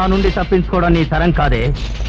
నుండి తప్పించుకోవడం నీ తరం కాదే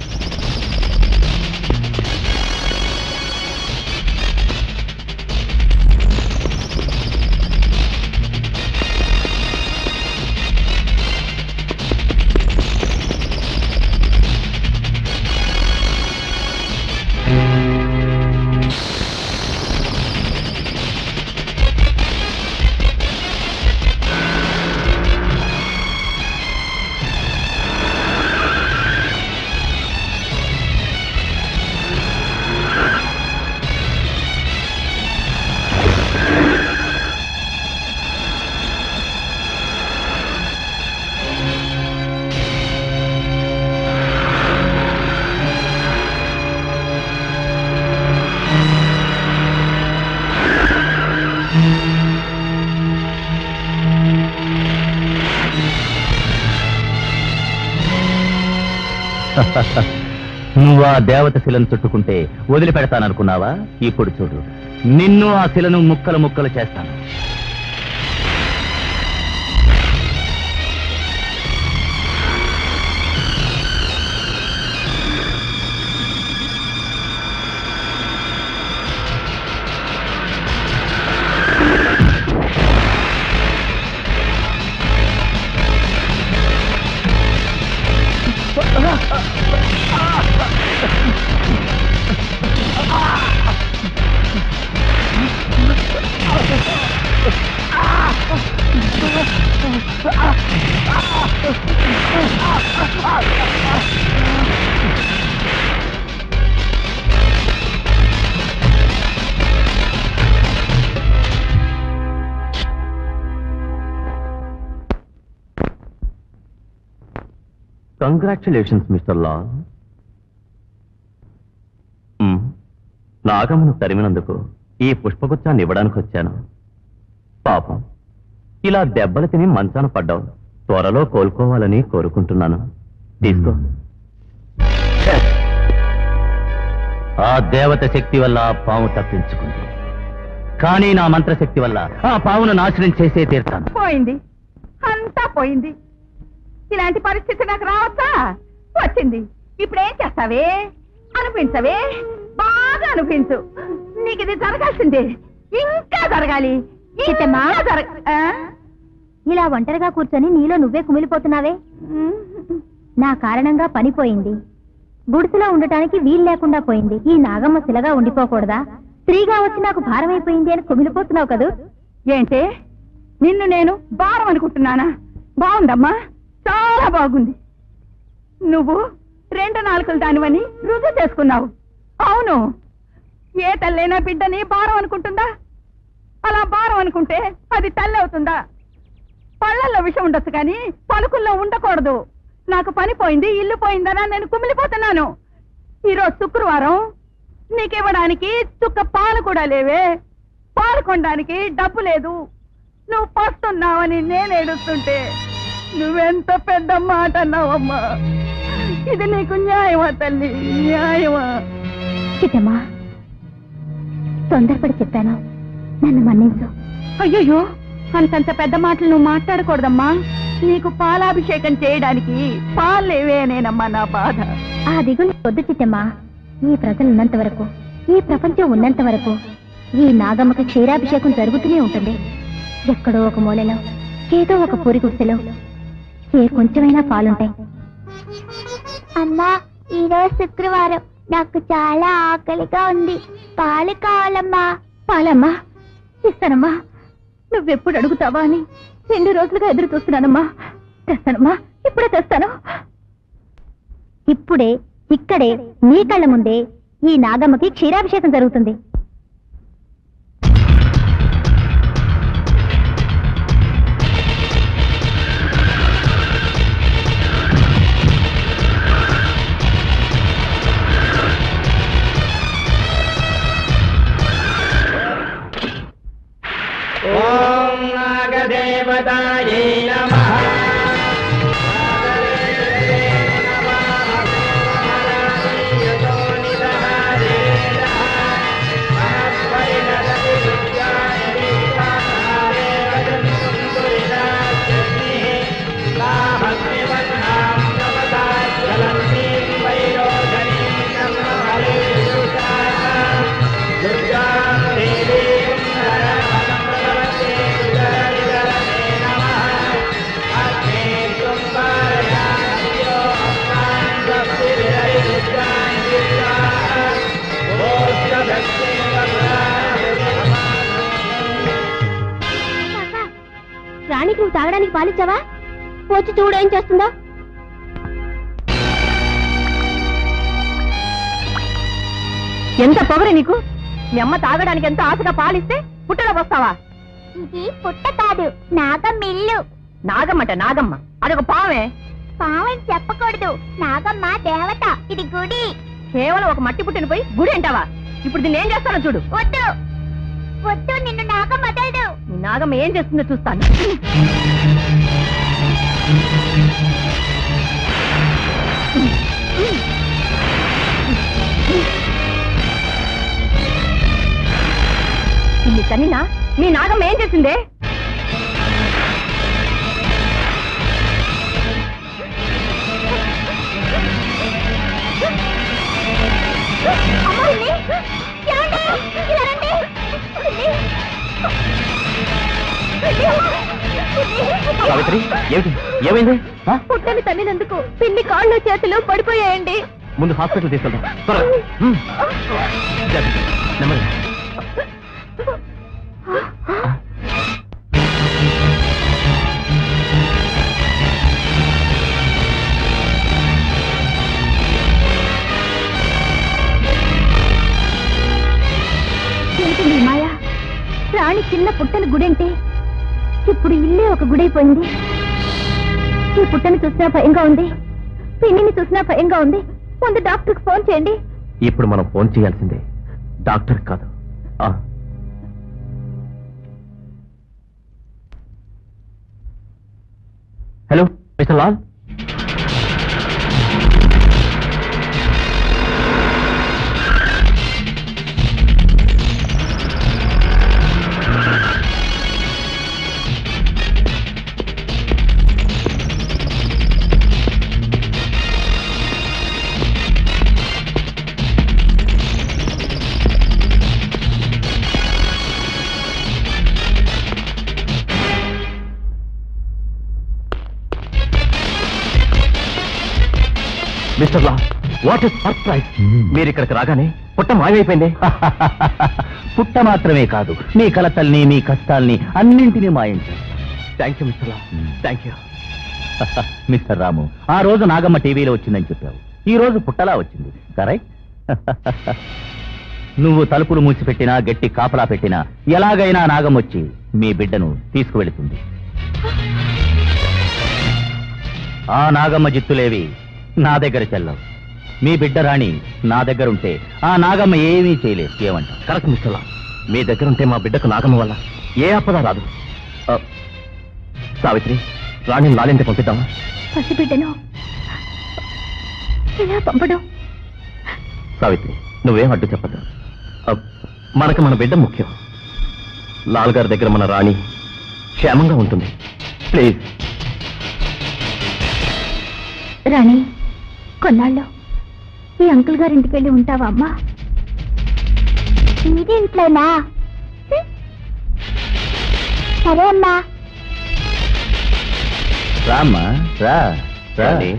నువ్వు ఆ దేవత శిలను చుట్టుకుంటే వదిలిపెడతాననుకున్నావా ఇప్పుడు చూడు నిన్ను ఆ శిలను ముక్కలు ముక్కలు చేస్తాను కంగ్రాచులేషన్స్ మిస్టర్ లా నాగమ్మను తరిమినందుకు ఈ పుష్పగుచ్చాన్ని ఇవ్వడానికి వచ్చాను పాపం ఇలా దెబ్బలు తిని మంచాన పడ్డావు త్వరలో కోలుకోవాలని కోరుకుంటున్నాను తీసుకో ఆ దేవత శక్తి వల్ల ఆ పాము తప్పించుకుంది కానీ నా మంత్రశక్తి వల్ల ఆ పావును నాశనం చేసే తీర్తాను పోయింది అంతా పోయింది ఇలాంటి పరిస్థితి నాకు రావచ్చా వచ్చింది ఇప్పుడు ఏం చేస్తావే అనిపించవే బాగా అనిపించు నీకు ఇది జరగాల్సిందే ఇంకా జరగాలి చిట్టమ్మా. ఇంకా జరగ ఆ? ఇలా ఒంటరిగా కూర్చొని నీలో నువ్వే కుమిలిపోతున్నావే నా కారణంగా పని పోయింది గుడిసెలో ఉండటానికి వీలు లేకుండా పోయింది ఈ నాగమ్మ శిలగా ఉండిపోకూడదా స్త్రీగా వచ్చి నాకు భారం అయిపోయింది అని కుమిలిపోతున్నావు కదూ ఏంటే నిన్ను నేను భారం అనుకుంటున్నానా బాగుందమ్మా చాలా బాగుంది నువ్వు రెండు నాలుకలు దానివని రుజువు చేసుకున్నావు అవును ఏ తల్లైనా బిడ్డని భారం అనుకుంటుందా అలా భారం అనుకుంటే అది తల్లి అవుతుందా పళ్ళల్లో విషం ఉండొచ్చు కానీ పలుకుల్లో ఉండకూడదు నాకు పని పోయింది ఇల్లు పోయిందనా నేను కుమిలిపోతున్నాను ఈరోజు శుక్రవారం నీకివ్వడానికి చుక్క పాలు కూడా లేవే పాలు కొనడానికి డబ్బు లేదు నువ్వు పస్తున్నావని నేను ఏడుస్తుంటే నువ్వెంత పెద్ద మాట అన్నావమ్మా ఇది నీకు న్యాయమా తల్లి న్యాయమా చిట్టమ్మా తొందరపడి చెప్పాను నన్ను మన్నించు అయ్యయ్యో అంతంత పెద్ద మాటలు నువ్వు మాట్లాడకూడదమ్మా నీకు పాలాభిషేకం చేయడానికి పాలు లేవేనేనమ్మా నా బాధ ఆ దిగులు వద్దు చిట్టమ్మా ఈ ప్రజలు ఉన్నంత వరకు ఈ ప్రపంచం ఉన్నంత వరకు ఈ నాగమ్మకి క్షీరాభిషేకం జరుగుతూనే ఉంటుంది ఎక్కడో ఒక మూలలో ఏదో ఒక పూరి గుడిసెలో ఏ కొంచెమైనా పాలుంటాయి అమ్మా ఈరోజు శుక్రవారం నాకు చాలా ఆకలిగా ఉంది పాలు కావాలమ్మా పాలమ్మా ఇస్తానమ్మా నువ్వెప్పుడు అడుగుతావా అని రెండు రోజులుగా ఎదురు చూస్తున్నానమ్మా తెస్తానమ్మా ఇప్పుడే తెస్తాను ఇప్పుడే ఇక్కడే నీ కళ్ళ ముందే ఈ నాగమ్మకి క్షీరాభిషేకం జరుగుతుంది ఓం నాగదేవతాయై నమః నువ్వు తాగడానికి పాలిచ్చావా వచ్చి చూడు ఏం చేస్తుందో ఎంత పొగరు నీకు మీ అమ్మ తాగడానికి ఎంత ఆశగా పాలిస్తే పుట్టలో వస్తావా ఇది పుట్ట కాదు నాగమ్మిల్లు నాగమ్మట నాగమ్మ అదొక పావే పావని చెప్పకూడదు నాగమ్మ దేవత ఇది గుడి కేవలం ఒక మట్టి పుట్టిన పోయి గుడి అంటావా ఇప్పుడు దీన్ని ఏం చేస్తానో చూడు వద్దు వద్దు నిన్ను నాగమ్మ వదలదు నీ నాగమ్మ ఏం చేస్తుందో చూస్తాను ఇన్ని కనినా మీ నాగమ్మ ఏం చేసిందే అమ్మో, ఇల్లి! ఏమండి? ఇలా రండి! ఇల్లి! ఇల్లి! సావిత్రి ఏమిటి ఏమైంది ఆ? పుట్టని తన్నినందుకు పిన్ని కాళ్ళు చేతులు పడిపోయాయండి ముందు హాస్పిటల్ తీసుకెళ్దాం త్వరగా హ్మ్. జాగ్రత్త. నెమ్మదిగా. ఏంటి నీ మాయ రాణి చిన్న పుట్టని గుడంటే ఇప్పుడు ఇల్లే ఒక గుడైపోయింది ఈ పుట్టని చూసినా భయంగా ఉంది పిన్నిని చూసినా భయంగా ఉంది ముందు డాక్టర్కి ఫోన్ చేయండి ఇప్పుడు మనం ఫోన్ చేయాల్సిందే డాక్టర్ కాదు ఆ. హలో మిస్టర్ లాల్ మిస్టర్ లా వాట్ ఇస్ సర్ప్రైజ్ మీరు ఇక్కడికి రాగానే పుట్ట మాయమైపోయింది పుట్ట మాత్రమే కాదు మీ కలతల్ని మీ కష్టాల్ని అన్నింటినీ మాయించారు థ్యాంక్ యూ మిస్టర్ లా థ్యాంక్ యూ మిస్టర్ రాము ఆ రోజు నాగమ్మ టీవీలో వచ్చిందని చెప్పావు ఈ రోజు పుట్టలా వచ్చింది కరెక్ట్ నువ్వు తలుపులు మూసిపెట్టినా గట్టి కాపలా పెట్టినా ఎలాగైనా నాగం వచ్చి మీ బిడ్డను తీసుకువెళుతుంది ఆ నాగమ్మ జిత్తులేవి నా దగ్గర చెల్లవు మీ బిడ్డ రాణి నా దగ్గర ఉంటే ఆ నాగమ్మ ఏమీ చేయలేదు ఏమంటావు కరెక్ట్ మిస్టర్ లా మీ దగ్గర ఉంటే మా బిడ్డకు నాగమ్మ వల్ల ఏ ఆపద రాదు ఆ, సావిత్రి రాణిని లాలింటి పంపిద్దామా పసిబిడ్డను ఎలా పంపడం సావిత్రి నువ్వేం అడ్డు చెప్పదు ఆ, మనకి మన బిడ్డ ముఖ్యం లాల్ గారి దగ్గర మన రాణి క్షేమంగా ఉంటుంది ప్లీజ్ రాణి కొన్నాళ్ళు ఈ అంకుల్ గారింటికి వెళ్ళి ఉంటావా అమ్మా ఇది ఇంట్లోనా సరే అమ్మా రామ్మా రా రా రాణి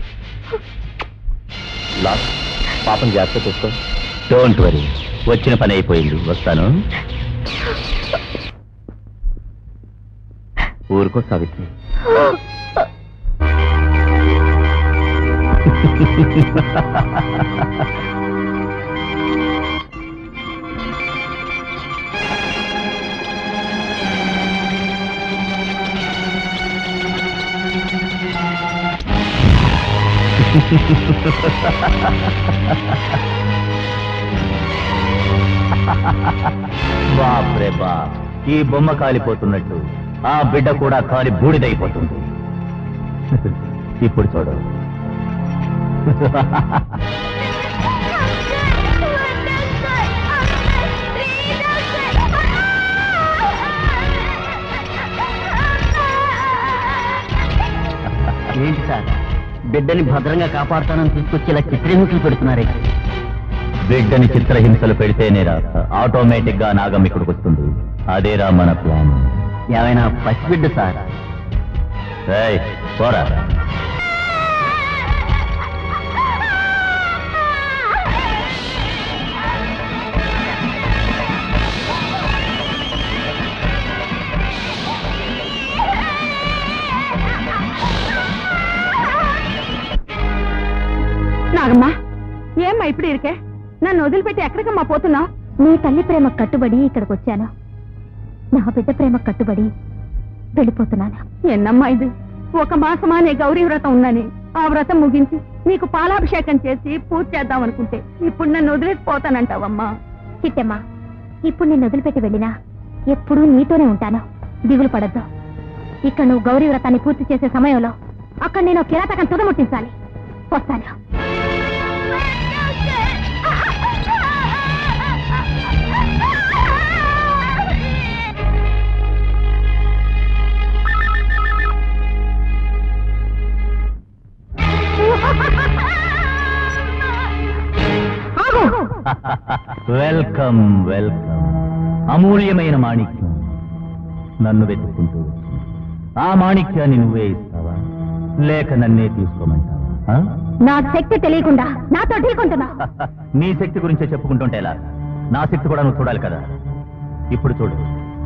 లాల్ పాపం జాగ్రత్త చూసుకో డోంట్ వరీ వచ్చిన పని అయిపోయింది వస్తాను ఊరుకో సావిత్రి బాప్రే బాప్ ఈ బొమ్మ కాలిపోతున్నట్టు ఆ బిడ్డ కూడా కాలి బూడిదైపోతుంది ఇప్పుడు చూడు ఏంటి సార్ బిడ్డని భద్రంగా కాపాడుతానని తీసుకొచ్చి ఇలా చిత్రహింసలు పెడుతున్నారే బిడ్డని చిత్రహింసలు పెడితేనేరా ఆటోమేటిక్ గా నాగం ఇక్కడికి వస్తుంది అదేరా మన ప్లాన్ ఏమైనా పసిబిడ్డ సార్ రేయ్, పోరా అమ్మా ఏమ్మా ఇప్పుడు ఇరికే నన్ను వదిలిపెట్టి ఎక్కడికమ్మా పోతున్నావు నీ తల్లి ప్రేమ కట్టుబడి ఇక్కడికి వచ్చాను నా బిడ్డ ప్రేమ కట్టుబడి వెళ్ళిపోతున్నాను ఎన్నమ్మా ఇది ఒక మాసమా నీ గౌరీ వ్రతం ఉందని ఆ వ్రతం ముగించి నీకు పాలాభిషేకం చేసి పూజ చేద్దాం అనుకుంటే ఇప్పుడు నన్ను వదిలేసిపోతానంటావమ్మా చిట్టమ్మా ఇప్పుడు నిన్ను వదిలిపెట్టి వెళ్ళినా ఎప్పుడూ నీతోనే ఉంటాను దిగులు పడద్దు ఇక్కడ నువ్వు గౌరీ వ్రతాన్ని పూర్తి చేసే సమయంలో అక్కడ నేను ఒక కిరాతకం తుదముట్టించాలి వస్తాను ఆగు! వెల్కమ్ వెల్కమ్ అమూల్యమైన మాణిక్యం నన్ను వెతుక్కుంటూ వచ్చింది ఆ మాణిక్యాన్ని నువ్వే ఇస్తావా లేక నన్నే తీసుకోమంటావా ఆ? నా శక్తి తెలియకుండా నాతో ఢీకొంటున్నా నీ శక్తి గురించే చెప్పుకుంటుంటే ఎలా నా శక్తి కూడా నువ్వు చూడాలి కదా ఇప్పుడు చూడు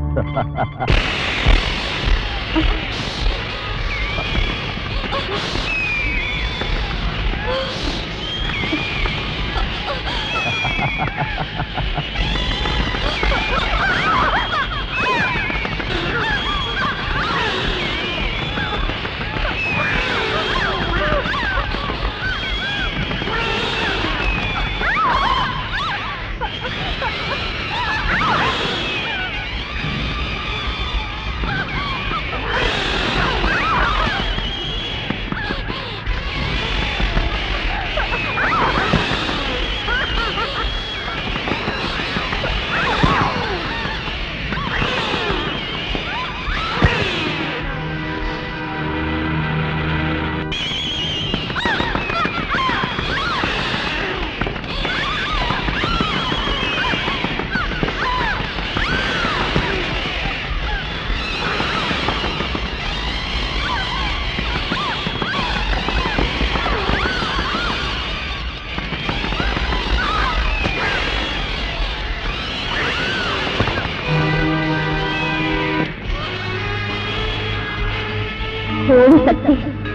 ఓం శక్తి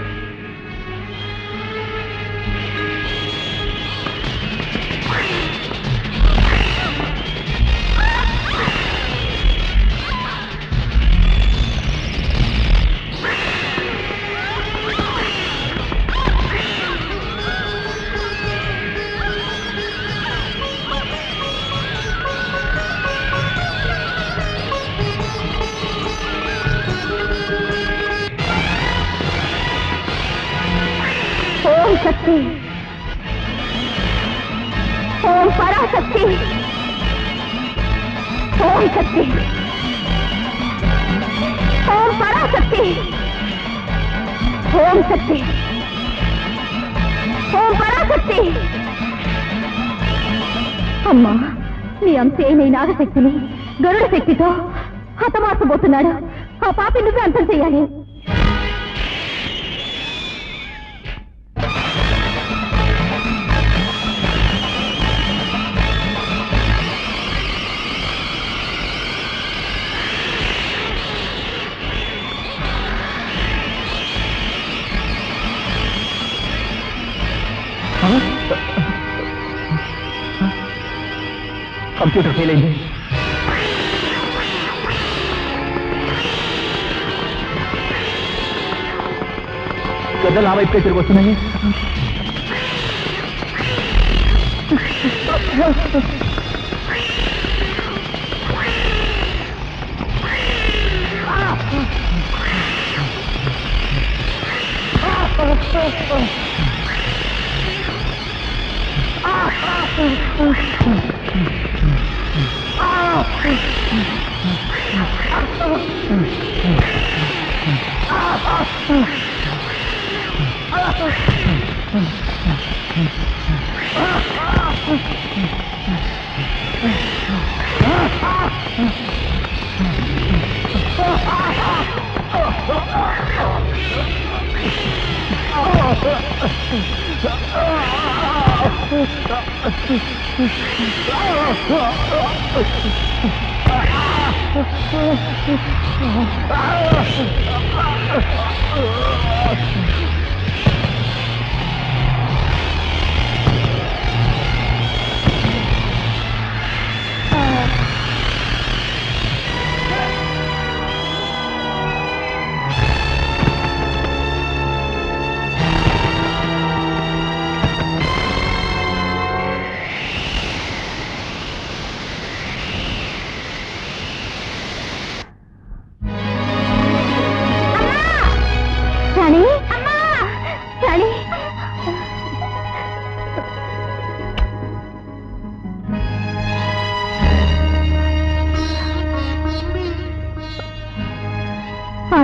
ఓం శక్తి ఓం పరాశక్తి ఓం శక్తి ఓం పరాశక్తి ఓం శక్తి ఓం పరాశక్తి అమ్మా నీ అంశే నీ నాగశక్తిని గరుడ శక్తితో హతమార్చబోతున్నాడు ఆ పాపి నువ్వే అంతం చేయాలి కంప్యూటర్ ఫెయిల్ అయింది పెద్దలు నా వైపుకే తిరిగి వస్తున్నాయి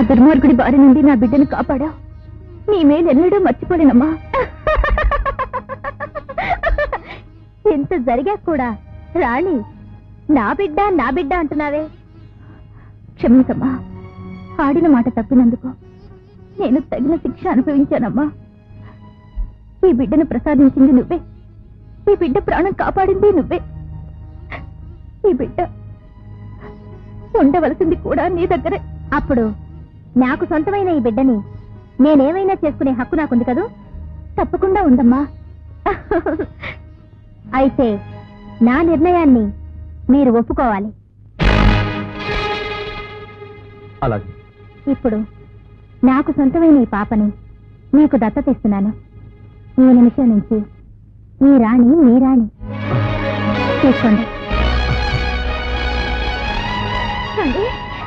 దుర్మార్గుడి బారి నుండి నా బిడ్డను కాపాడా నీ మేలు ఎన్నడూ మర్చిపోలేనమ్మా ఎంత జరిగా కూడా రాణి నా బిడ్డ నా బిడ్డ అంటున్నావే క్షమించమ్మా ఆడిన మాట తప్పినందుకు నేను తగిన శిక్ష అనుభవించానమ్మా ఈ బిడ్డను ప్రసాదించింది నువ్వే ఈ బిడ్డ ప్రాణం కాపాడింది నువ్వే ఈ బిడ్డ ఉండవలసింది కూడా నీ దగ్గరే అప్పుడు నాకు సొంతమైన ఈ బిడ్డని నేనేమైనా చేసుకునే హక్కు నాకుంది కదూ తప్పకుండా ఉందమ్మా అయితే నా నిర్ణయాన్ని మీరు ఒప్పుకోవాలి అలాగే ఇప్పుడు నాకు సొంతమైన ఈ పాపని మీకు దత్తత ఇస్తున్నాను ఈ నిమిషం నుంచి ఈ రాణి మీ రాణి తీసుకోండి ఏమండి?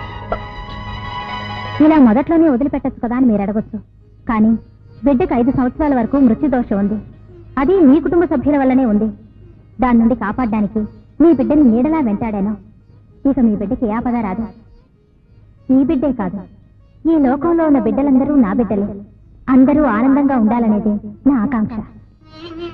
ఇలా మొదట్లోనే వదిలిపెట్టచ్చు కదా అని మీరు అడగొచ్చు కానీ బిడ్డకు ఐదు సంవత్సరాల వరకు మృత్యు దోషం ఉంది అది మీ కుటుంబ సభ్యుల వల్లనే ఉంది దాని నుండి కాపాడడానికి మీ బిడ్డని నీడలా వెంటాడాను ఇక మీ బిడ్డకి ఏ ఆపద రాదు ఈ బిడ్డే కాదు ఈ లోకంలో ఉన్న బిడ్డలందరూ నా బిడ్డలే అందరూ ఆనందంగా ఉండాలనేది నా ఆకాంక్ష